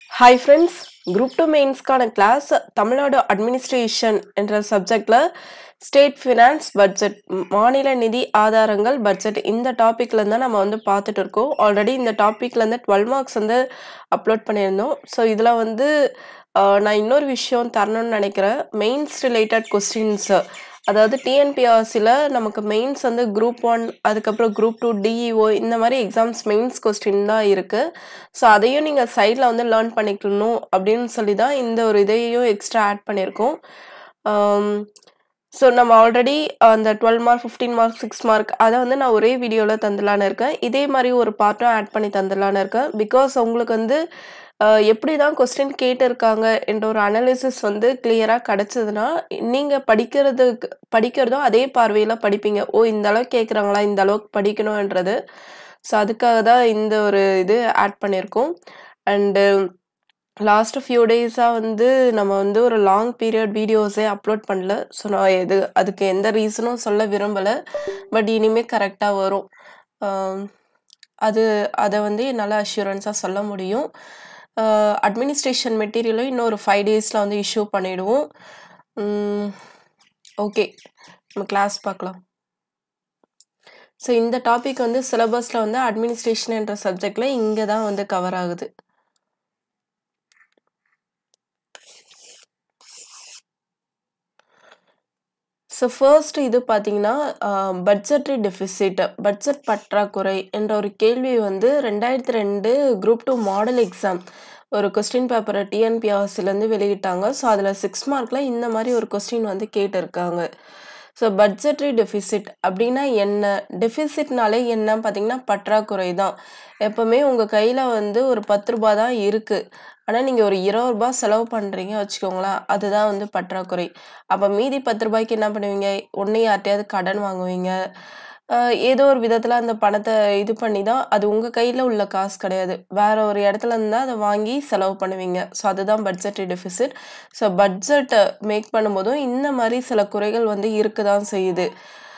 Hi friends group two மெயின்ஸ்க்கான class Tamil Nadu administration என்ற சப்ஜெக்டில் ஸ்டேட் ஃபினான்ஸ் பட்ஜெட் மாநில நிதி ஆதாரங்கள் பட்ஜெட் இந்த டாப்பிக்ல தான் நம்ம வந்து பார்த்துட்டு இருக்கோம் ஆல்ரெடி இந்த டாப்பிக்ல இருந்து டுவெல் மார்க்ஸ் வந்து அப்லோட் பண்ணியிருந்தோம் ஸோ இதில் வந்து ஆஹ், நான் இன்னொரு விஷயம் தரணும்னு நினைக்கிறேன் மெயின்ஸ் ரிலேட்டட் கொஸ்டின்ஸ் அதாவது டிஎன்பிஆர்சியில் நமக்கு மெயின்ஸ் வந்து குரூப் ஒன் அதுக்கப்புறம் குரூப் டூ டிஇஓ இந்த மாதிரி எக்ஸாம்ஸ் மெயின்ஸ் கொஸ்டின் தான் இருக்குது ஸோ அதையும் நீங்கள் சைடில் வந்து லேர்ன் பண்ணிக்கணும் அப்படின்னு சொல்லி தான் இந்த ஒரு இதையும் எக்ஸ்ட்ரா ஆட் பண்ணியிருக்கோம் ஸோ நம்ம ஆல்ரெடி அந்த twelve mark fifteen mark six mark அதை வந்து நான் ஒரே வீடியோவில் தந்துடலான்னு இருக்கேன் இதே மாதிரி ஒரு பார்ட்டும் ஆட் பண்ணி தந்துடலான்னு இருக்கேன் பிகாஸ் உங்களுக்கு வந்து அஹ், எப்படி தான் கொஸ்டின் கேட்டிருக்காங்க என்ற ஒரு அனாலிசிஸ் வந்து கிளியராக கிடச்சதுன்னா நீங்கள் படிக்கிறதுக்கு படிக்கிறதும் அதே பார்வையில் படிப்பீங்க ஓ இந்த அளவுக்கு கேட்குறாங்களா இந்த அளவுக்கு படிக்கணுன்றது ஸோ அதுக்காக தான் இந்த ஒரு இது ஆட் பண்ணியிருக்கோம் அண்டு லாஸ்ட் ஃபியூ டேஸாக வந்து நம்ம வந்து ஒரு லாங் பீரியட் வீடியோஸே அப்லோட் பண்ணல ஸோ நான் எது அதுக்கு எந்த ரீசனும் சொல்ல விரும்பலை பட் இனிமேல் கரெக்டாக வரும் ஆம், அது அதை வந்து என்னால் அஷ்யூரன்ஸாக சொல்ல முடியும் அட்மினிஸ்ட்ரேஷன் மெட்டீரியலும் இன்னும் ஒரு ஃபைவ் டேஸில் வந்து இஷ்யூ பண்ணிவிடுவோம் ஓகே நம்ம கிளாஸ் பார்க்கலாம் ஸோ இந்த டாபிக் வந்து சிலபஸில் வந்து அட்மினிஸ்ட்ரேஷன் என்ற சப்ஜெக்டில் இங்கே தான் வந்து கவர் ஆகுது ஸோ ஃபர்ஸ்ட் இது பார்த்தீங்கன்னா பட்ஜெட்ரி டெஃபிசிட் பட்ஜெட் பற்றாக்குறை என்ற ஒரு கேள்வி வந்து ரெண்டாயிரத்தி ரெண்டு குரூப் டூ மாடல் எக்ஸாம் ஒரு கொஸ்டின் பேப்பரை டிஎன்பிஆர்சிலேருந்து வெளியிட்டாங்க ஸோ அதில் சிக்ஸ் மார்க்கில் இந்த மாதிரி ஒரு கொஸ்டின் வந்து கேட்டிருக்காங்க ஸோ பட்ஜெட்ரி டெஃபிசிட் அப்படின்னா என்ன டெஃபிசிட்னாலே என்ன பார்த்தீங்கன்னா பற்றாக்குறை தான் எப்போவுமே உங்கள் கையில் வந்து ஒரு பத்து ரூபா தான் இருக்குது ஆனால் நீங்கள் ஒரு இருபது ரூபாய் செலவு பண்ணுறீங்க வச்சுக்கோங்களேன் அதுதான் வந்து பற்றாக்குறை அப்போ மீதி பத்து ரூபாய்க்கு என்ன பண்ணுவீங்க ஒன்று யார்ட்டையாவது கடன் வாங்குவீங்க ஆஹ் ஏதோ ஒரு விதத்தில் அந்த பணத்தை இது பண்ணி தான் அது உங்கள் கையில் உள்ள காசு கிடையாது வேற ஒரு இடத்துல இருந்தால் அதை வாங்கி செலவு பண்ணுவீங்க ஸோ அதுதான் பட்ஜெட் டெஃபிசிட் ஸோ பட்ஜெட்டை மேக் பண்ணும்போதும் இந்த மாதிரி சில குறைகள் வந்து இருக்க தான் செய்யுது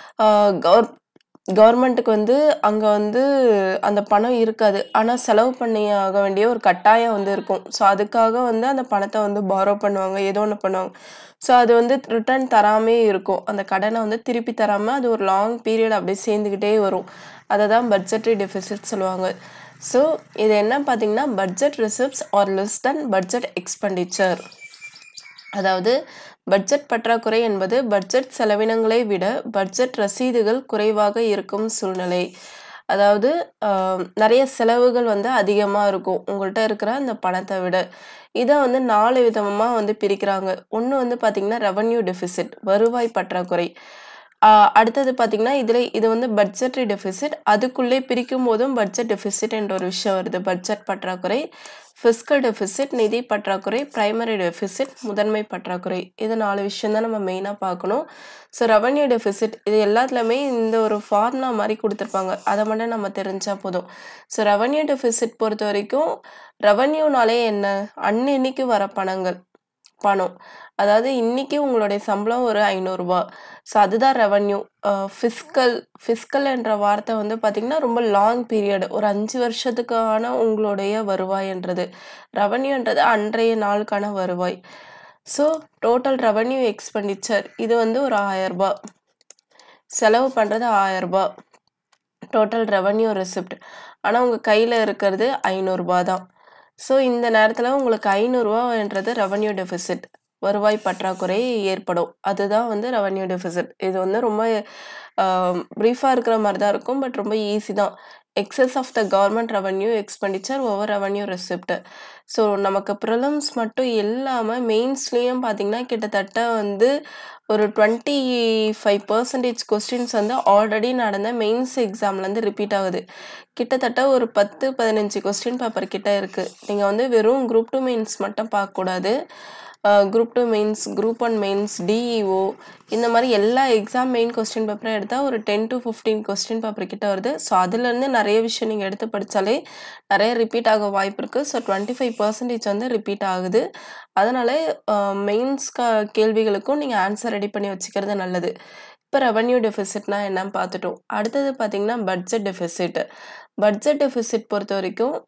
கவர் கவர்மெண்ட்டுக்கு வந்து அங்கே வந்து அந்த பணம் இருக்காது ஆனால் செலவு பண்ணி ஆக வேண்டிய ஒரு கட்டாயம் வந்து இருக்கும் ஸோ அதுக்காக வந்து அந்த பணத்தை வந்து பாரோ பண்ணுவாங்க ஏதோ ஒன்று பண்ணுவாங்க ஸோ அது வந்து ரிட்டர்ன் தராமே இருக்கும் அந்த கடனை வந்து திருப்பி தராமல் அது ஒரு லாங் பீரியட் அப்படியே சேர்ந்துக்கிட்டே வரும் அதை தான் பட்ஜெட்ரி டெஃபிசிட் சொல்லுவாங்க ஸோ இது என்ன பார்த்தீங்கன்னா budget receipts are less than budget expenditure அதாவது பட்ஜெட் பற்றாக்குறை என்பது பட்ஜெட் செலவினங்களை விட பட்ஜெட் ரசீதுகள் குறைவாக இருக்கும் சூழ்நிலை அதாவது ஆஹ், நிறைய செலவுகள் வந்து அதிகமாக இருக்கும் உங்கள்கிட்ட இருக்கிற அந்த பணத்தை விட இதை வந்து நாலு விதமாக வந்து பிரிக்கிறாங்க ஒன்று வந்து பார்த்திங்கன்னா ரெவன்யூ டெஃபிசிட் வருவாய் பற்றாக்குறை ஆஹ், அடுத்தது பார்த்திங்கன்னா இதில் இது வந்து பட்ஜெட்ரி டெஃபிசிட் அதுக்குள்ளே பிரிக்கும் போதும் பட்ஜெட் டெஃபிசிட் என்ற ஒரு விஷயம் வருது பட்ஜெட் பற்றாக்குறை ஃபிஸ்கல் டெஃபிசிட் நிதி பற்றாக்குறை பிரைமரி டெஃபிசிட் முதன்மை பற்றாக்குறை இது நாலு விஷயம் தான் நம்ம மெயினாக பார்க்கணும் ஸோ ரெவன்யூ டெஃபிசிட் இது எல்லாத்துலேயுமே இந்த ஒரு ஃபார்முலா மாதிரி கொடுத்துருப்பாங்க அதை மட்டும் நம்ம தெரிஞ்சா போதும் ஸோ ரெவன்யூ டெஃபிசிட் பொறுத்த வரைக்கும் ரெவன்யூனாலே என்ன அன்னன்னைக்கு வர பணங்கள் பணம் அதாவது இன்னைக்கு உங்களுடைய சம்பளம் ஒரு ஐநூறுரூபா ஸோ அதுதான் ரெவன்யூ ஃபிஸ்கல் ஃபிஸ்கல் என்ற வார்த்தை வந்து பார்த்திங்கன்னா ரொம்ப லாங் பீரியட் ஒரு அஞ்சு வருஷத்துக்கான உங்களுடைய வருவாய்ன்றது ரெவன்யூன்றது அன்றைய நாளுக்கான வருவாய் ஸோ டோட்டல் ரெவன்யூ எக்ஸ்பெண்டிச்சர் இது வந்து ஒரு ஆயரரூபா செலவு பண்ணுறது ஆயரரூபா டோட்டல் ரெவன்யூ ரெசிப்ட் ஆனால் உங்கள் கையில் இருக்கிறது ஐநூறுரூபா தான் ஸோ இந்த நேரத்தில் உங்களுக்கு ஐநூறுரூவான்றது ரெவன்யூ டெஃபிசிட் வருவாய் பற்றாக்குறை ஏற்படும் அதுதான் வந்து ரெவன்யூ டெஃபிசிட் இது வந்து ரொம்ப ப்ரீஃபாக இருக்கிற மாதிரி தான் இருக்கும் பட் ரொம்ப ஈஸி தான் excess of the government revenue expenditure over revenue receipt so நமக்கு ப்ரிலிம்ஸ் மட்டும் இல்லாமல் மெயின்ஸ்லேயும் பார்த்தீங்கன்னா கிட்டத்தட்ட வந்து ஒரு டுவெண்ட்டி ஃபைவ் பர்சன்டேஜ் கொஸ்டின்ஸ் வந்து ஆல்ரெடி நடந்த மெயின்ஸ் எக்ஸாம்லேருந்து ரிப்பீட் ஆகுது கிட்டத்தட்ட ஒரு பத்து பதினஞ்சு கொஸ்டின் பேப்பர் கிட்ட இருக்குது நீங்கள் வந்து வெறும் குரூப் டூ மெயின்ஸ் மட்டும் பார்க்கக்கூடாது group two mains group one mains DEO இந்த மாதிரி எல்லா எக்ஸாம் மெயின் கொஸ்டின் பேப்பரும் எடுத்தால் ஒரு ten to fifteen question paper கிட்ட வருது ஸோ அதுலேருந்து நிறைய விஷயம் நீங்கள் எடுத்து படித்தாலே நிறைய ரிப்பீட் ஆக வாய்ப்பு இருக்குது ஸோ டுவெண்ட்டி ஃபைவ் பர்சன்டேஜ் வந்து ரிப்பீட் ஆகுது அதனால் மெயின்ஸ் க கேள்விகளுக்கும் நீங்கள் ஆன்சர் ரெடி பண்ணி வச்சுக்கிறது நல்லது இப்போ ரெவன்யூ டெஃபிசிட்னா என்னன்னு பார்த்துட்டோம் அடுத்தது பார்த்தீங்கன்னா பட்ஜெட் டெஃபிசிட் பட்ஜெட் டெஃபிசிட் பொறுத்த வரைக்கும்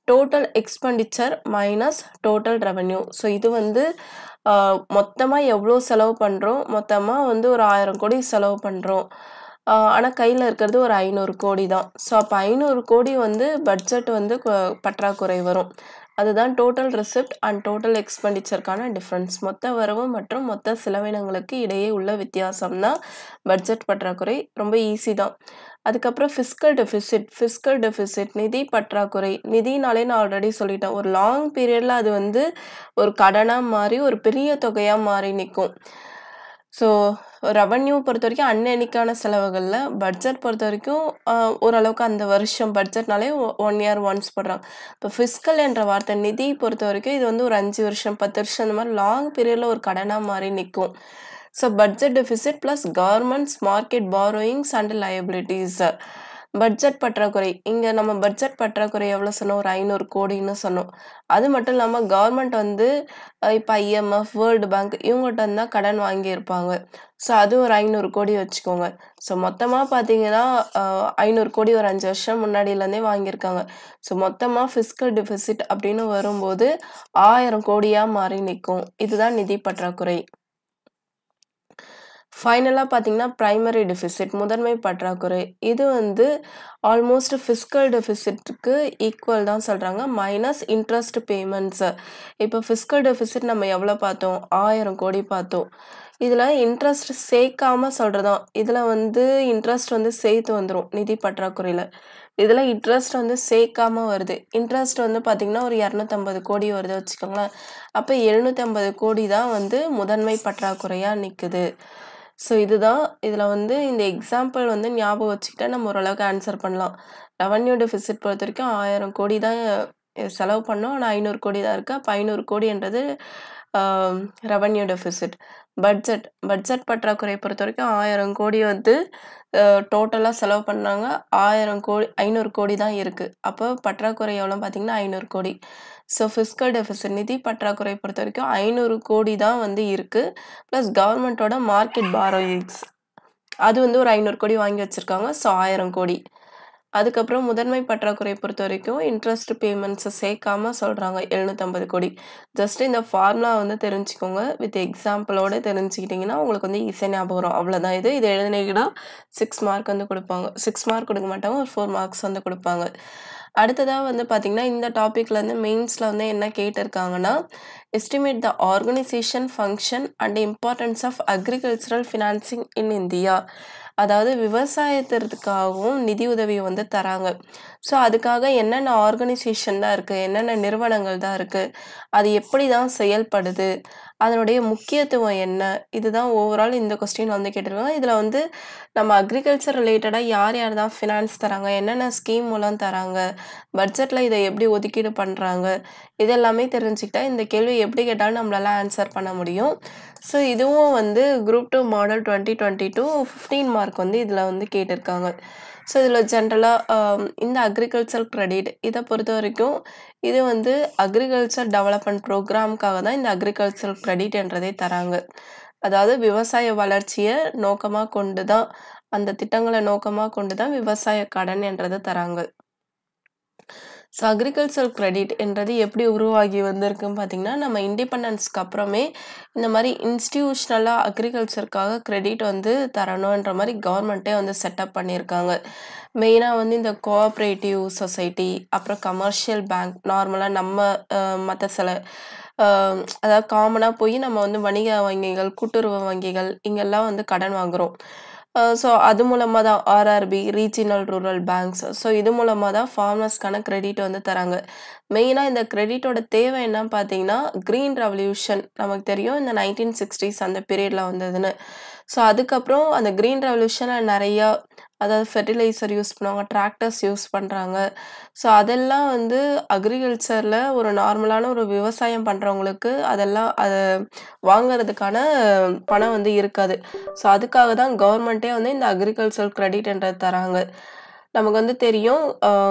total expenditure minus total revenue so இது வந்து மொத்தமாக எவ்வளோ செலவு பண்ணுறோம் மொத்தமாக வந்து ஒரு ஆயிரம் கோடி செலவு பண்ணுறோம் ஆனால் கையில் இருக்கிறது ஒரு ஐநூறு கோடி தான் ஸோ அப்போ ஐநூறு கோடி வந்து பட்ஜெட் வந்து கொ- பற்றாக்குறை வரும் அதுதான் டோட்டல் ரிசிப்ட் அண்ட் டோட்டல் எக்ஸ்பெண்டிச்சருக்கான டிஃப்ரென்ஸ் மொத்த வரவு மற்றும் மொத்த செலவினங்களுக்கு இடையே உள்ள வித்தியாசம் தான் பட்ஜெட் பற்றாக்குறை ரொம்ப ஈஸி தான் அதுக்கப்புறம் ஃபிஸ்கல் டெஃபிசிட் ஃபிஸ்கல் டெஃபிசிட் நிதி பற்றாக்குறை நிதினாலே நான் ஆல்ரெடி சொல்லிட்டேன் ஒரு லாங் பீரியடில் அது வந்து ஒரு கடனாக மாறி ஒரு பெரிய தொகையாக மாறி நிற்கும் ஸோ ரெவன்யூ பொறுத்த வரைக்கும் அன்னன்னைக்கான செலவுகளில் பட்ஜெட் பொறுத்த வரைக்கும் ஆஹ், ஓரளவுக்கு அந்த வருஷம் பட்ஜெட்னாலே ஒன் இயர் ஒன்ஸ் போடுறாங்க இப்போ ஃபிஸ்கல் என்ற வார்த்தை நிதி பொறுத்த வரைக்கும் இது வந்து ஒரு அஞ்சு வருஷம் பத்து வருஷம் இந்த மாதிரி லாங் பீரியடில் ஒரு கடனாக மாறி நிற்கும் so budget deficit plus governments market borrowings and liabilities budget பற்றாக்குறை இங்கே நம்ம பட்ஜெட் பற்றாக்குறை எவ்வளோ சொன்னோம் ஒரு ஐநூறு கோடின்னு சொன்னோம் அது மட்டும் இல்லாமல் கவர்மெண்ட் வந்து இப்போ ஐஎம்எஃப் வேர்ல்டு பேங்க் இவங்ககிட்ட இருந்தா கடன் வாங்கியிருப்பாங்க ஸோ அது ஒரு ஐநூறு கோடி வச்சுக்கோங்க ஸோ மொத்தமாக பார்த்தீங்கன்னா ஐநூறு கோடி ஒரு அஞ்சு வருஷம் முன்னாடியிலேருந்தே வாங்கியிருக்காங்க ஸோ மொத்தமாக ஃபிஸ்கல் டெபிசிட் அப்படின்னு வரும்போது ஆயிரம் கோடியாக மாறி நிற்கும் இதுதான் நிதி பற்றாக்குறை ஃபைனலாக பார்த்தீங்கன்னா ப்ரைமரி டெஃபிசிட் முதன்மை பற்றாக்குறை இது வந்து ஆல்மோஸ்ட் ஃபிஸ்கல் டெஃபிசிட்டுக்கு ஈக்குவல் தான் சொல்கிறாங்க மைனஸ் இன்ட்ரெஸ்ட் பேமெண்ட்ஸ் இப்போ ஃபிஸ்கல் டெஃபிசிட் நம்ம எவ்வளோ பார்த்தோம் ஆயிரம் கோடி பார்த்தோம் இதில் இன்ட்ரெஸ்ட் சேர்க்காம சொல்கிறதாம் இதில் வந்து இன்ட்ரெஸ்ட் வந்து சேர்த்து வந்துடும் நிதி பற்றாக்குறையில் இதில் இன்ட்ரெஸ்ட் வந்து சேர்க்காம வருது இன்ட்ரெஸ்ட் வந்து பார்த்திங்கன்னா ஒரு இரநூத்தம்பது கோடி வருது வச்சுக்கோங்களேன் அப்போ எழுநூற்றம்பது கோடி தான் வந்து முதன்மை பற்றாக்குறையாக நிற்குது ஸோ இதுதான் இதில் வந்து இந்த எக்ஸாம்பிள் வந்து ஞாபகம் வச்சுக்கிட்டா நம்ம ஓரளவுக்கு ஆன்சர் பண்ணலாம் ரெவன்யூ டெஃபிசிட் பொறுத்த வரைக்கும் ஆயிரம் கோடி தான் அஹ், செலவு பண்ணோம் ஆனால் ஐநூறு கோடி தான் இருக்குது அப்போ ஐநூறு கோடின்றது ரெவன்யூ டெஃபிசிட் பட்ஜெட் பட்ஜெட் பற்றாக்குறை பொறுத்த வரைக்கும் ஆயிரம் கோடி வந்து டோட்டலாக செலவு பண்ணாங்க ஆயிரம் கோடி ஐநூறு கோடி தான் இருக்குது அப்போ பற்றாக்குறை எவ்வளோ பார்த்தீங்கன்னா ஐநூறு கோடி ஸோ ஃபிஸ்கல் டெஃபிசிட் நிதி பற்றாக்குறை பொறுத்த வரைக்கும் ஐநூறு கோடி தான் வந்து இருக்குது ப்ளஸ் கவர்மெண்ட்டோட மார்க்கெட் பாரோயிங்ஸ் அது வந்து ஒரு ஐநூறு கோடி வாங்கி வச்சுருக்காங்க ஸோ ஆயிரம் கோடி அதுக்கப்புறம் முதன்மை பற்றாக்குறை பொறுத்த வரைக்கும் இன்ட்ரெஸ்ட் பேமெண்ட்ஸை சேர்க்காம சொல்கிறாங்க எழுநூற்றம்பது கோடி ஜஸ்ட் இந்த ஃபார்முலா வந்து தெரிஞ்சுக்கோங்க வித் எக்ஸாம்பிளோட தெரிஞ்சுக்கிட்டிங்கன்னா உங்களுக்கு வந்து ஈஸியாக ஞாபகம் வரும் அவ்வளோதான் இது இது எழுதினீங்கன்னா சிக்ஸ் மார்க் வந்து கொடுப்பாங்க சிக்ஸ் மார்க் கொடுக்க மாட்டாங்க ஒரு ஃபோர் மார்க்ஸ் வந்து கொடுப்பாங்க அடுத்ததாக வந்து பார்த்திங்கன்னா இந்த டாப்பிக்லேருந்து மெயின்ஸில் வந்து என்ன கேட்டிருக்காங்கன்னா estimate the organisation function and importance of agricultural financing in India அதாவது விவசாயத்திற்காகவும் நிதி உதவி வந்து தராங்க ஸோ அதுக்காக என்னென்ன ஆர்கனைசேஷன் தான் இருக்குது என்னென்ன நிறுவனங்கள் தான் இருக்குது அது எப்படி தான் செயல்படுது அதனுடைய முக்கியத்துவம் என்ன இதுதான் ஓவரால் இந்த கொஸ்டின் வந்து கேட்டிருக்காங்க இதில் வந்து நம்ம அக்ரிகல்ச்சர் ரிலேட்டடாக யார் யார் தான் ஃபினான்ஸ் தராங்க என்னென்ன ஸ்கீம் மூலம் தராங்க பட்ஜெட்டில் இதை எப்படி ஒதுக்கீடு பண்ணுறாங்க இது எல்லாமே தெரிஞ்சுக்கிட்டா இந்த கேள்வி எப்படி கேட்டாலும் நம்மளால ஆன்சர் பண்ண முடியும் ஸோ இதுவும் வந்து group two model twenty twenty two fifteen mark வந்து இதில் வந்து கேட்டிருக்காங்க ஸோ இதில் ஜென்ரலாக இந்த அக்ரிகல்ச்சர் கிரெடிட் இதை பொறுத்த வரைக்கும் இது வந்து அக்ரிகல்ச்சர் டெவலப்மெண்ட் ப்ரோக்ராம்க்காக தான் இந்த அக்ரிகல்ச்சர் கிரெடிட் என்றதே தராங்க அதாவது விவசாய வளர்ச்சியை நோக்கமாக கொண்டு தான் அந்த திட்டங்களை நோக்கமாக கொண்டு தான் விவசாய கடன் என்றதை தராங்க ஸோ அக்ரிகல்ச்சர் கிரெடிட் என்றது எப்படி உருவாகி வந்திருக்குன்னு பார்த்தீங்கன்னா நம்ம இண்டிபெண்டன்ஸ்க்கு அப்புறமே இந்த மாதிரி இன்ஸ்டியூஷ்னலாக அக்ரிகல்ச்சருக்காக கிரெடிட் வந்து தரணுன்ற மாதிரி கவர்மெண்ட்டே வந்து செட்டப் பண்ணியிருக்காங்க மெயினாக வந்து இந்த கோஆப்ரேட்டிவ் சொசைட்டி அப்புறம் கமர்ஷியல் பேங்க் நார்மலாக நம்ம மற்ற சில அஹ், அதாவது காமனாக போய் நம்ம வந்து வணிக வங்கிகள் கூட்டுறவு வங்கிகள் இங்கெல்லாம் வந்து கடன் வாங்குகிறோம் ஸோ அது மூலமாக தான் RRB regional rural banks so இது மூலமாக தான் ஃபார்மர்ஸ்க்கான கிரெடிட் வந்து தராங்க மெயினாக இந்த கிரெடிட்டோட தேவை என்னன்னு பார்த்தீங்கன்னா க்ரீன் ரெவல்யூஷன் நமக்கு தெரியும் இந்த நைன்டீன் சிக்ஸ்டீஸ் அந்த பீரியடில் வந்ததுன்னு ஸோ அதுக்கப்புறம் அந்த க்ரீன் ரெவல்யூஷனில் நிறையா அதாவது ஃபெர்டிலைசர் யூஸ் பண்ணுவாங்க டிராக்டர்ஸ் யூஸ் பண்ணுறாங்க ஸோ அதெல்லாம் வந்து அக்ரிகல்ச்சரில் ஒரு நார்மலான ஒரு விவசாயம் பண்ணுறவங்களுக்கு அதெல்லாம் அதை வாங்குறதுக்கான பணம் வந்து இருக்காது ஸோ அதுக்காக தான் கவர்மெண்ட்டே வந்து இந்த அக்ரிகல்ச்சர் கிரெடிட்ன்றது தராங்க நமக்கு வந்து தெரியும்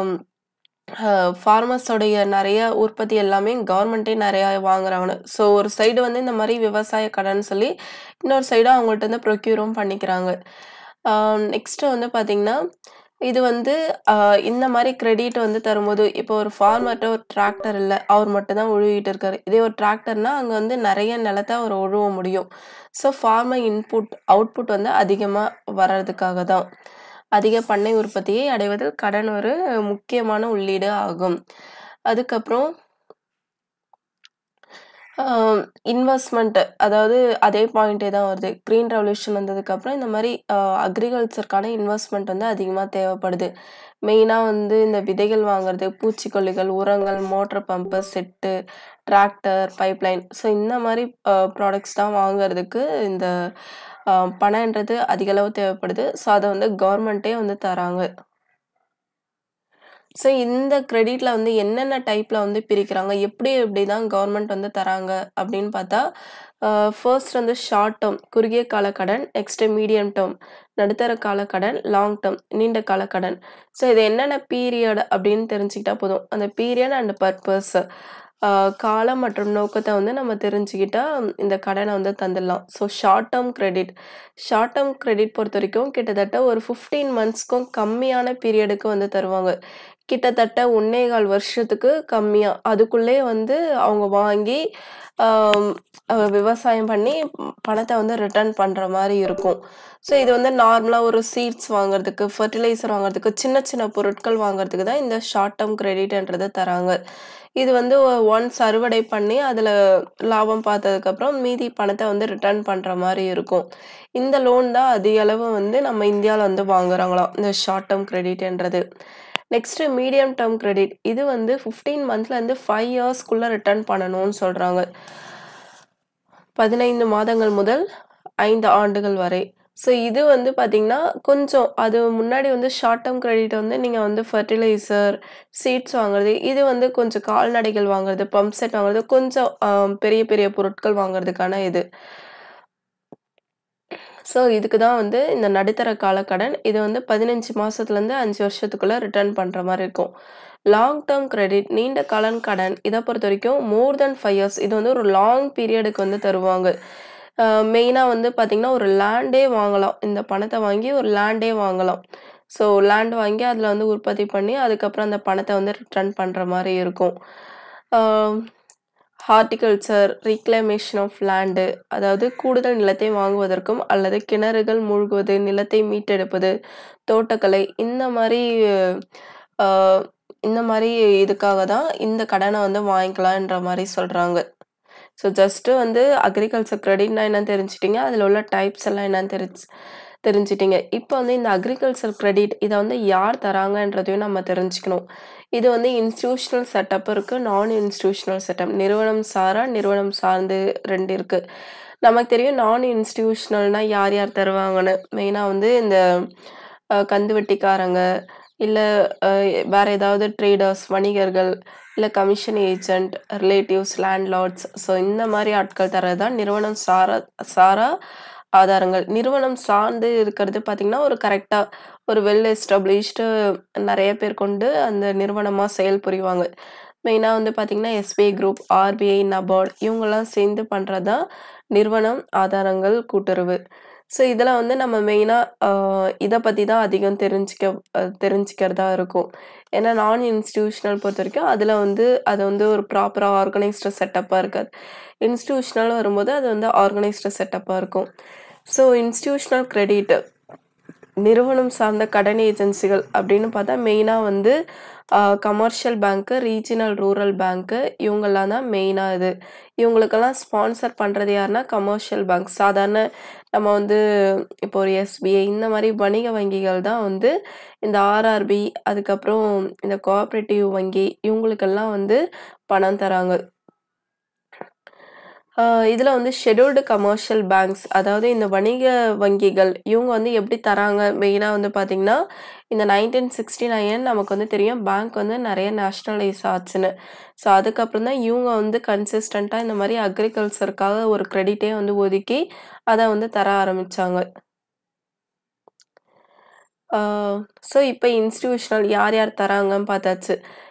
ஃபார்மர்ஸோடைய நிறைய உற்பத்தி எல்லாமே கவர்மெண்ட்டே நிறையா வாங்குறாங்கன்னு ஸோ ஒரு சைடு வந்து இந்த மாதிரி விவசாய கடன் சொல்லி இன்னொரு சைடு அவங்கள்ட்ட இருந்து ப்ரொக்யூரும் பண்ணிக்கிறாங்க நெக்ஸ்ட்டு வந்து பார்த்திங்கன்னா இது வந்து அ இந்த மாரி கிரெடிட் வந்து தரும்போது, இப்போ ஒரு ஃபார்மர்ட்ட ஒரு டிராக்டர் இல்ல. அவர் மட்டும் தான் உழுவிட்டு இருக்காரு. இதே ஒரு டிராக்டர்னா, அங்க வந்து நெறைய நிலத்த அவரு உழுவ முடியும். ஸோ ஃபார்மர் இன்புட், அவுட்புட் வந்து அதிகமா வர்றதுக்காக தான். அதிக பண்ணை உற்பத்தியை அடைவதில் கடன் ஒரு முக்கியமான உள்ளீடு ஆகும். அதுக்கப்புறம் அ இன்வெஸ்ட்மென்ட் அதாவது அதே பாயிண்டே தான் வருது. கிரீன் ரெவல்யூஷன் வந்ததுக்கப்புறம் இந்த மாரி அ அக்ரிகல்ச்சர்க்கான இன்வெஸ்ட்மென்ட் வந்து அதிகமா தேவைப்படுது. மெயினா வந்து இந்த விதைகள் வாங்குறது, பூச்சிக்கொல்லிகள், உரங்கள், motor pump, set, tractor, pipeline so இந்த மாரி அ ப்ராடக்ட்ஸ் தான் வாங்குறதுக்கு இந்த அ பணம்ன்றது அதிக அளவு தேவைப்படுது. ஸோ அத வந்து கவர்மெண்ட்டே வந்து தராங்க. ஸோ இந்த கிரெடிட்ல வந்து என்னென்ன டைப்ல வந்து பிரிக்கிறாங்க? எப்படி எப்படி தான் கவர்மெண்ட் வந்து தராங்க அப்படின்னு பார்த்தா, அ ஃபர்ஸ்ட் வந்து ஷார்ட் டெர்ம் குறுகிய கால கடன், நெக்ஸ்ட் மீடியம் டெர்ம் நடுத்தர கால கடன், லாங் டெர்ம் நீண்ட கால கடன். ஸோ இது என்னென்ன பீரியட் அப்படின்னு தெரிஞ்சுக்கிட்டா போதும். அந்த பீரியட் அண்ட் பர்ப்பஸ் அ காலம் மற்றும் நோக்கத்த வந்து நம்ம தெரிஞ்சுக்கிட்டா, இந்த கடன வந்து தந்துடலாம். So short term credit short term credit பொறுத்தவரைக்கும் கிட்டத்தட்ட ஒரு 15 மந்த்ஸ்க்கும் கம்மியான பீரியடுக்கு வந்து தருவாங்க. கிட்டத்தட்ட 1 1/4 வருஷத்துக்கு கம்மியா. அதுக்குள்ளயே வந்து அவங்க வாங்கி அம் அ விவசாயம் பண்ணி பணத்த வந்து ரிட்டர்ன் பண்ற மாரி இருக்கும். ஸோ இது வந்து நார்மலா ஒரு சீட்ஸ் வாங்குறதுக்கு, ஃபெர்டிலைசர் வாங்குறதுக்கு, சின்ன சின்ன பொருட்கள் வாங்குறதுக்கு தான் இந்த ஷார்ட் டெர்ம் கிரெடிட்ன்றத தராங்க. இது வந்து ஒன்ஸ் அறுவடை பண்ணி அதுல லாபம் பார்த்ததுக்கப்புறம் மீதி பணத்த வந்து ரிட்டர்ன் பண்ற மாரி இருக்கும். இந்த லோன் தான் அதிக அளவு வந்து நம்ம இந்தியால வந்து வாங்குறாங்களாம். இந்த ஷார்ட் டெர்ம் கிரெடிட்ன்றது. நெக்ஸ்ட் மீடியம் டெர்ம் கிரெடிட் இது வந்து 15 மந்த்லேருந்து 5 இயர்ஸ்க்குள்ள ரிட்டர்ன் பண்ணணும்னு சொல்றாங்க. 15 மாதங்கள் முதல் 5 ஆண்டுகள் வரை. ஸோ இது வந்து பார்த்தீங்கன்னா, கொஞ்சம் அது முன்னாடி வந்து ஷார்ட் டெர்ம் கிரெடிட் வந்து நீங்க வந்து ஃபெர்டிலைசர், சீட்ஸ் வாங்குறது, இது வந்து கொஞ்சம் கால்நடைகள் வாங்குறது, பம்ப் செட் வாங்குறது, கொஞ்சம் அ பெரிய பெரிய பொருட்கள் வாங்குறதுக்கான இது. ஸோ இதுக்கு தான் வந்து இந்த நடுத்தர கால கடன். இது வந்து 15 மாசத்துலேருந்து 5 வருஷத்துக்குள்ள ரிட்டர்ன் பண்ற மாரி இருக்கும். லாங் டெர்ம் கிரெடிட் நீண்ட காலம் கடன். இத பொறுத்தவரைக்கும் மோர் தென் 5 இயர்ஸ் இது வந்து ஒரு லாங் பீரியடுக்கு வந்து தருவாங்க. அ மெயினா வந்து பார்த்தீங்கன்னா, ஒரு லேண்டே வாங்கலாம். இந்த பணத்த வாங்கி ஒரு லேண்டே வாங்கலாம். ஸோ லேண்ட் வாங்கி அதுல வந்து உற்பத்தி பண்ணி, அதுக்கப்புறம் அந்த பணத்த வந்து ரிட்டர்ன் பண்ற மாரி இருக்கும். அ ஹார்டிகல்ச்சர், ரீக்ளமேஷன் ஆஃப் லேண்ட் அதாவது கூடுதல் நிலத்தை வாங்குவதற்கும் அல்லது கிணறுகள் மூழ்குவது, நிலத்தை மீட்டெடுப்பது, தோட்டக்கலை இந்த மாரி அ இந்த மாரி இதுக்காக தான் இந்த கடன வந்து வாங்கிக்கலான்ற மாரி சொல்றாங்க. ஸோ ஜஸ்ட் வந்து அக்ரிகல்ச்சர் கிரெடிட்னா என்னன்னு தெரிஞ்சுட்டீங்க. அதுல உள்ள டைப்ஸ் எல்லாம் என்னன்னு தெரிஞ்சு தெரிஞ்சுட்டீங்க. இப்ப வந்து இந்த அக்ரிகல்ச்சர் கிரெடிட் இத வந்து யார் தராங்கன்றதையும் நம்ம தெரிஞ்சுக்கணும். இது வந்து இன்ஸ்டிடியூஷனல் செட்டப் இருக்கு. நான் இன்ஸ்டிடியூஷனல் செட்டப். நிறுவனம் சாரா, நிறுவனம் சார்ந்து 2 இருக்கு. நமக்கு தெரியும் நான் இன்ஸ்டிடியூஷனல்னா யார் யார் தருவாங்கன்னு. மெயினா வந்து இந்த அ கந்துவட்டிக்காரங்க, இல்ல அ வேற ஏதாவது ட்ரேடர்ஸ் வணிகர்கள், இல்ல commission agent, relatives, landlords so இந்த மாரி ஆட்கள் தர்றது தான் நிறுவனம் சாரா சாரா ஆதாரங்கள். நிறுவனம் சார்ந்து இருக்கிறது பார்த்தீங்கன்னா, ஒரு கரெக்ட்டா ஒரு வெல் எஸ்டாபிளிஷ்டு நெறைய பேர் கொண்டு அந்த நிறுவனமா செயல்புரிவாங்க. மெயினா வந்து பார்த்தீங்கன்னா, எஸ்பிஐ குரூப், ஆர்பிஐ, நபார்ட் இவங்கலாம் சேர்ந்து பண்றது தான் நிறுவனம் ஆதாரங்கள் கூட்டுறவு. ஸோ இதுல வந்து நம்ம மெயினா அ இத பத்தி தான் அதிகம் தெரிஞ்சுக்க அ தெரிஞ்சுக்கிறதா இருக்கும். ஏன்னா நான் இன்ஸ்டிடியூஷனல் பொறுத்தவரைக்கும் அதுல வந்து அது வந்து ஒரு ப்ராப்பரா ஆர்கனைஸ்டு செட்டப்பா இருக்காது. இன்ஸ்டிடியூஷனல் வரும்போது அது வந்து ஆர்கனைஸ்டு செட்டப்பா இருக்கும். ஸோ இன்ஸ்டிடியூஷனல் கிரெடிட் நிறுவனம் சார்ந்த கடன் ஏஜென்சிகள் அப்படின்னு பார்த்தா மெயினா வந்து அ commercial bank, regional rural bank இவங்கலாம் தான் மெயினா இது. இவங்களுக்கெல்லாம் ஸ்பான்சர் பண்றது யாருன்னா கமர்ஷியல் பேங்க். சாதாரண நம்ம வந்து இப்போ ஒரு எஸ்பிஐ இந்த மாரி வணிக வங்கிகள் தான் வந்து இந்த ஆர்ஆர்பி, அதுக்கப்புறம் இந்த கோஆப்பரேட்டிவ் வங்கி இவங்களுக்கெல்லாம் வந்து பணம் தராங்க. அ இதுல வந்து ஷெட்யூல்டு கமர்ஷியல் பேங்க்ஸ் அதாவது இந்த வணிக வங்கிகள் இவங்க வந்து எப்படி தராங்க மெயினா வந்து பார்த்தீங்கன்னா, இந்த 1969 நமக்கு வந்து தெரியும் பேங்க் வந்து நெறைய நேஷனலைஸ் ஆச்சுன்னு. ஸோ அதுக்கப்புறம் தான் இவங்க வந்து கன்சிஸ்டன்ட்டா இந்த மாரி அக்ரிகல்ச்சர்க்காக ஒரு கிரெடிட்டே வந்து ஒதுக்கி அத வந்து தர ஆரம்பிச்சாங்க. ஆ ஸோ இப்ப இன்ஸ்டிடியூஷனல் யார் யார் தராங்கன்னு பார்த்தாச்சு.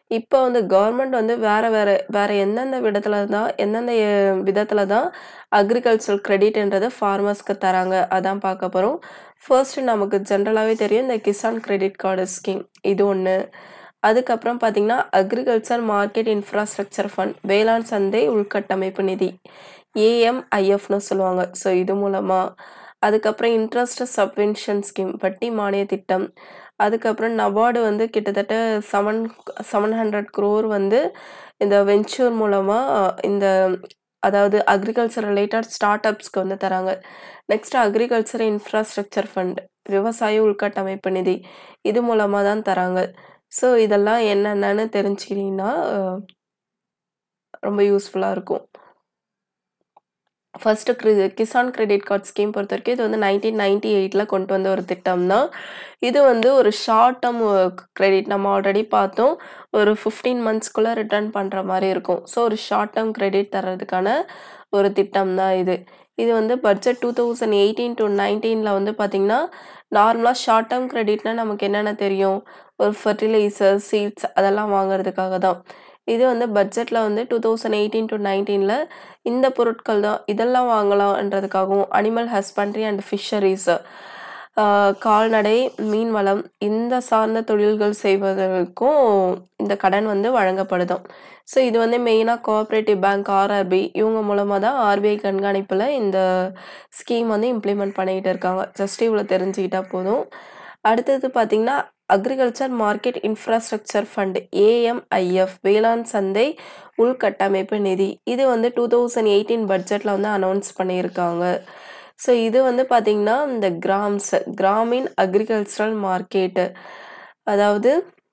இப்போ வந்து கவர்மெண்ட் வந்து வேற வேற வேற எந்தெந்த விதத்துல தான் எந்தெந்த எ விதத்துல தான் அக்ரிகல்ச்சரல் கிரெடிட்ன்றத ஃபார்மர்ஸ்க்கு தராங்க. அதான் பார்க்க போறோம். ஃபர்ஸ்ட் நமக்கு ஜென்ரலாவே தெரியும் இந்த கிசான் கிரெடிட் கார்டு ஸ்கீம் இது ஒண்ணு. அதுக்கப்புறம் பார்த்தீங்கன்னா, அக்ரிகல்ச்சர் மார்க்கெட் இன்ஃப்ராஸ்ட்ரக்சர் ஃபண்ட் வேளாண் சந்தை உள்கட்டமைப்பு நிதி. ஏஎம்ஐஎஃப்ன்னு சொல்லுவாங்க. ஸோ இது மூலமா. அதுக்கப்புறம் இன்ட்ரஸ்ட் சப்வென்ஷன் ஸ்கீம் வட்டி மானிய திட்டம். அதுக்கப்புறம் நபார்டு வந்து கிட்டத்தட்ட 7 700 crore வந்து இந்த வென்ச்சர் மூலமா இந்த அதாவது அக்ரிகல்ச்சர் ரிலேட்டட் ஸ்டார்ட் அப்ஸ்க்கு வந்து தராங்க. நெக்ஸ்ட் அக்ரிகல்ச்சர் இன்ஃப்ராஸ்ட்ரக்சர் ஃபண்ட் விவசாய உள்கட்டமைப்பு நிதி. இது மூலமா தான் தராங்க. ஸோ இதெல்லாம் என்னென்னன்னு தெரிஞ்சுக்கிட்டீங்கன்னா, ரொம்ப யூஸ்ஃபுல்லா இருக்கும். ஃபர்ஸ்ட் கிரி கிசான் கிரெடிட் கார்ட் ஸ்கீம் பொறுத்தவரைக்கும் இது வந்து 1998ல கொண்டு வந்த ஒரு திட்டம் தான். இது வந்து ஒரு ஷார்ட் டெர்ம் கிரெடிட் நம்ம ஆல்ரெடி பார்த்தோம். ஒரு 15 மந்த்ஸ்க்குள்ள ரிட்டர்ன் பண்ற மாரி இருக்கும். ஸோ ஒரு ஷார்ட் டெர்ம் கிரெடிட் தர்றதுக்கான ஒரு திட்டம் தான் இது. இது வந்து பட்ஜெட் 2018-19ல வந்து பார்த்தீங்கன்னா, நார்மலா ஷார்ட் டெர்ம் கிரெடிட்னா நமக்கு என்னென்ன தெரியும்? ஒரு ஃபெர்டிலைசர், சீட்ஸ் அதெல்லாம் வாங்குறதுக்காக தான். இது வந்து பட்ஜெட்ல வந்து 2018-19ல இந்த பொருட்கள் தான் இதெல்லாம் வாங்கலாம்ன்றதுக்காகவும், அனிமல் ஹஸ்பண்ட்ரி அண்ட் ஃபிஷரீஸ் ஆ கால்நடை, மீன்வளம் இந்த சார்ந்த தொழில்கள் செய்வதற்கும் இந்த கடன் வந்து வழங்கப்படுதாம். ஸோ இது வந்து மெயினா கோஆப்பரேட்டிவ் பேங்க் ஆர்ஆர்பி இவங்க மூலமா தான் ஆர்பிஐ கண்காணிப்புல இந்த ஸ்கீம் வந்து இம்ப்ளிமெண்ட் பண்ணிக்கிட்டு இருக்காங்க. ஜஸ்ட் இவ்வளோ தெரிஞ்சுக்கிட்டா போதும். அடுத்தது பார்த்தீங்கன்னா, agriculture market infrastructure fund AMIF வேளாண் சந்தை உள்கட்டமைப்பு நிதி. இது வந்து 2018 பட்ஜெட்ல வந்து அனௌன்ஸ் பண்ணியிருக்காங்க. ஸோ இது வந்து பார்த்தீங்கன்னா, இந்த கிராம்ஸ் கிராமின் அக்ரிகல்ச்சரல் மார்க்கெட் அதாவது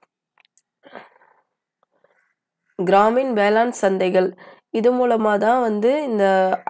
கிராமின் வேளாண் சந்தைகள். இது மூலமா தான் வந்து இந்த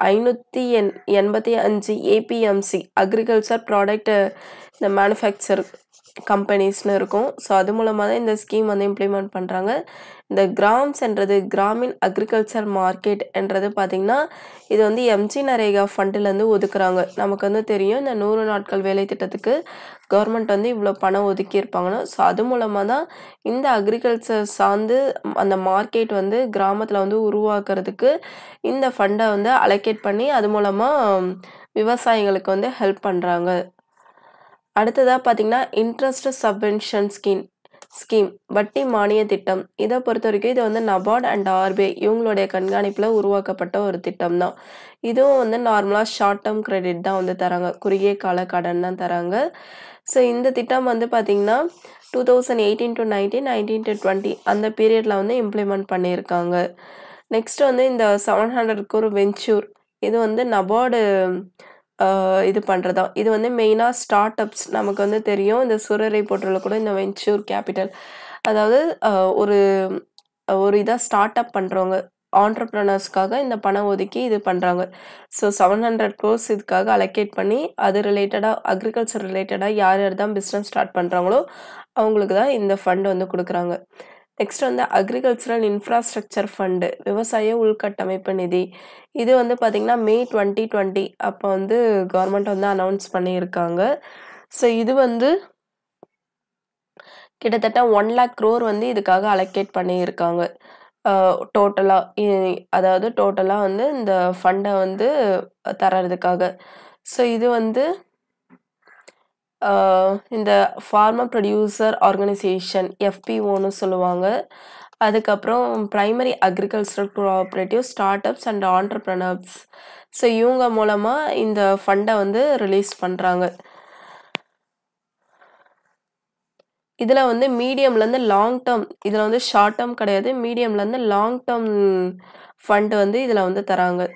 585 ஏபிஎம்சி அக்ரிகல்ச்சர் ப்ராடக்ட் இந்த மேனுஃபேக்சர் கம்பெனிஸ்ன்னு இருக்கும். ஸோ அது மூலமா தான் இந்த ஸ்கீம் வந்து இம்ப்ளிமெண்ட் பண்றாங்க. இந்த கிராம்ஸ்ன்றது கிராமின் அக்ரிகல்ச்சர் மார்க்கெட் என்றது பார்த்தீங்கன்னா, இது வந்து எம்ஜி நரேகா ஃபண்டுலேருந்து ஒதுக்குறாங்க. நமக்கு வந்து தெரியும் இந்த 100 நாட்கள் வேலை திட்டத்துக்கு கவர்மெண்ட் வந்து இவ்வளோ பணம் ஒதுக்கியிருப்பாங்கன்னு. ஸோ அது மூலமா தான் இந்த அக்ரிகல்ச்சர் சார்ந்து அந்த மார்க்கெட் வந்து கிராமத்துல வந்து உருவாக்குறதுக்கு இந்த ஃபண்ட வந்து அலோகேட் பண்ணி அது மூலமா விவசாயிகளுக்கு வந்து ஹெல்ப் பண்றாங்க. அடுத்ததா பார்த்தீங்கன்னா, இன்ட்ரஸ்ட் சப்வென்ஷன் ஸ்கீம் ஸ்கீம் வட்டி மானிய திட்டம். இத பொறுத்தவரைக்கும் இது வந்து நபார்ட் அண்ட் ஆர்பிஐ இவங்களுடைய கண்காணிப்புல உருவாக்கப்பட்ட ஒரு திட்டம் தான். இதுவும் வந்து நார்மலா ஷார்ட் டெர்ம் கிரெடிட் தான் வந்து தராங்க. குறுகிய கால கடன் தான் தராங்க. ஸோ இந்த திட்டம் வந்து பார்த்தீங்கன்னா, 2018-19, 19-20 அந்த பீரியட்ல வந்து இம்ப்ளிமெண்ட் பண்ணியிருக்காங்க. நெக்ஸ்ட் வந்து இந்த 700 crore வென்ச்சூர் இது வந்து நபார்டு ஆ இது பண்றதாம். இது வந்து மெயினா ஸ்டார்ட் அப்ஸ் நமக்கு வந்து தெரியும். இந்த சூரரை போர்ட்டல்ல கூட இந்த வென்ச்சூர் கேப்பிட்டல் அதாவது அ ஒரு ஒரு இதா ஸ்டார்ட் அப் பண்றவங்க ஆன்டர்பிரினர்ஸ்க்காக இந்த பணம் ஒதுக்கி இது பண்றாங்க. ஸோ 700 crores இதுக்காக அலோகேட் பண்ணி அது ரிலேட்டடா அக்ரிகல்ச்சர் ரிலேட்டடா யார் யார் தான் பிசினஸ் ஸ்டார்ட் பண்றாங்களோ, அவங்களுக்கு தான் இந்த ஃபண்ட் வந்து குடுக்குறாங்க. நெக்ஸ்ட் வந்து அக்ரிகல்ச்சரல் இன்ஃப்ராஸ்ட்ரக்சர் ஃபண்ட் விவசாய உள்கட்டமைப்பு நிதி. இது வந்து பார்த்தீங்கன்னா, மே 2020 அப்ப வந்து கவர்மெண்ட் வந்து அனௌன்ஸ் பண்ணியிருக்காங்க. ஸோ இது வந்து கிட்டத்தட்ட 1,00,000 crore வந்து இதுக்காக அலோகேட் பண்ணியிருக்காங்க. ஆ டோட்டலா இ அதாவது டோட்டலா வந்து இந்த ஃபண்ட வந்து தர்றதுக்காக. ஸோ இது வந்து ஆ இந்த ஃபார்மர் ப்ரொடியூசர் ஆர்கனைசேஷன் எஃபிஓன்னு சொல்லுவாங்க. அதுக்கப்புறம் primary agricultural cooperative start ups and entrepreneurs. So இவங்க மூலமா இந்த ஃபண்ட வந்து ரிலீஸ் பண்றாங்க. இதுல வந்து மீடியம்லேருந்து லாங் டெர்ம் இதுல வந்து ஷார்ட் டெர்ம் கிடையாது. மீடியம்லேருந்து லாங் டெர்ம் ஃபண்ட் வந்து இதுல வந்து தராங்க.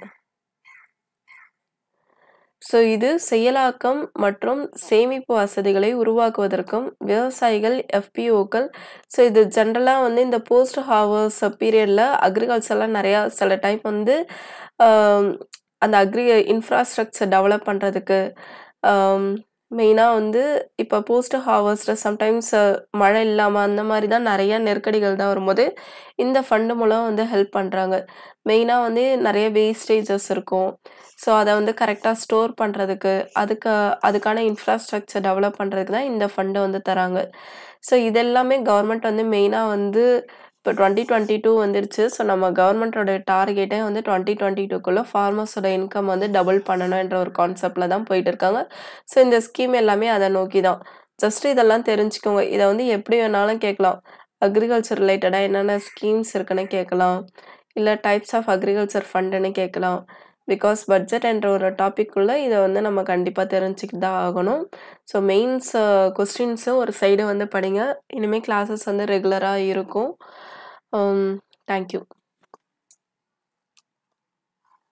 ஸோ இது செயலாக்கம் மற்றும் சேமிப்பு வசதிகளை உருவாக்குவதற்கும் விவசாயிகள், எஃபிஓக்கள் ஸோ இது ஜென்ரலா வந்து இந்த போஸ்ட் ஹார்வெஸ்ட் பீரியட்ல அக்ரிகல்ச்சர்ல நெறையா சில டைம் வந்து ஆ அந்த அக்ரி இன்ஃப்ராஸ்ட்ரக்சர் டெவலப் பண்றதுக்கு ஆம் மெயினா வந்து இப்ப போஸ்ட் ஹார்வெஸ்ட் சம்டைம்ஸ் மழை இல்லாம அந்த மாரி தான் நெறைய நெருக்கடிகள் தான் வரும்போது, இந்த ஃபண்ட் மூலம் வந்து ஹெல்ப் பண்றாங்க. மெயினா வந்து நெறைய வேஸ்டேஜஸ் இருக்கும். ஸோ அத வந்து கரெக்ட்டா ஸ்டோர் பண்றதுக்கு, அதுக்கு அதுக்கான இன்ஃப்ராஸ்ட்ரக்சர் டெவலப் பண்றதுக்கு தான் இந்த ஃபண்ட வந்து தராங்க. ஸோ இது எல்லாமே கவர்மெண்ட் வந்து மெயினா வந்து இப்போ 2022 வந்துருச்சு. ஸோ நம்ம கவர்மெண்ட்டோட டார்கெட்டே வந்து 2022க்குள்ள ஃபார்மர்ஸோட இன்கம் வந்து டபுள் பண்ணணுன்ற ஒரு கான்செப்ட்ல தான் போயிட்டு இருக்காங்க. ஸோ இந்த ஸ்கீம் எல்லாமே அத நோக்கி தான். ஜஸ்ட் இதெல்லாம் தெரிஞ்சுக்கோங்க. இத வந்து எப்படி வேணாலும் கேட்கலாம். அக்ரிகல்ச்சர் ரிலேட்டடா என்னென்ன ஸ்கீம்ஸ் இருக்குன்னு கேட்கலாம். இல்ல டைப்ஸ் ஆஃப் அக்ரிகல்ச்சர் ஃபண்டுன்னு கேட்கலாம். பிகாஸ் பட்ஜெட் என்ற ஒரு டாபிக்குள்ள இத வந்து நம்ம கண்டிப்பா தெரிஞ்சுக்கிட்டு தான் ஆகணும். ஸோ மெயின்ஸ் கொஸ்டின்ஸ ஒரு சைடு வந்து படிங்க. இனிமே கிளாஸஸ் வந்து ரெகுலரா இருக்கும். ம். Thank you.